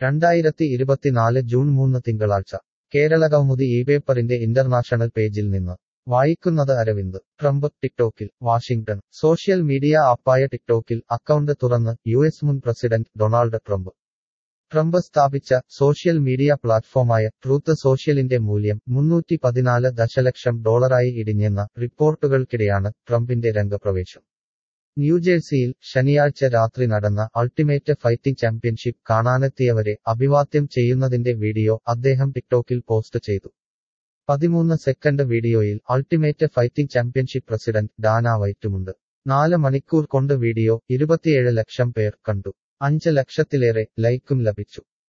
രണ്ടായിരത്തി ഇരുപത്തിനാല് ജൂൺ മൂന്ന് തിങ്കളാഴ്ച കേരള കൗമുദി ഈ പേപ്പറിന്റെ ഇന്റർനാഷണൽ പേജിൽ നിന്ന് വായിക്കുന്നത് അരവിന്ദ് ട്രംപ് ടിക്ടോക്കിൽ വാഷിംഗ്ടൺ സോഷ്യൽ മീഡിയ ആപ്പായ ടിക്ടോക്കിൽ അക്കൗണ്ട് തുറന്ന് യു എസ് മുൻ പ്രസിഡന്റ് ഡൊണാൾഡ് ട്രംപ് ട്രംപ് സ്ഥാപിച്ച സോഷ്യൽ മീഡിയ പ്ലാറ്റ്ഫോമായ ട്രൂത്ത് സോഷ്യലിന്റെ മൂല്യം മുന്നൂറ്റി പതിനാല് ദശലക്ഷം ഡോളറായി ഇടിഞ്ഞെന്ന റിപ്പോർട്ടുകൾക്കിടെയാണ് ട്രംപിന്റെ രംഗപ്രവേശം ന്യൂജേഴ്സിയിൽ ശനിയാഴ്ച രാത്രി നടന്ന അൾട്ടിമേറ്റ് ഫൈറ്റിംഗ് ചാമ്പ്യൻഷിപ്പ് കാണാനെത്തിയവരെ അഭിവാദ്യം ചെയ്യുന്നതിന്റെ വീഡിയോ അദ്ദേഹം ടിക്ടോക്കിൽ പോസ്റ്റ് ചെയ്തു പതിമൂന്ന് സെക്കൻഡ് വീഡിയോയിൽ ultimate fighting championship president Dana വൈറ്റുമുണ്ട് നാല് മണിക്കൂർ കൊണ്ട് വീഡിയോ ഇരുപത്തിയേഴ് ലക്ഷം പേർ കണ്ടു അഞ്ച് ലക്ഷത്തിലേറെ ലൈക്കും ലഭിച്ചു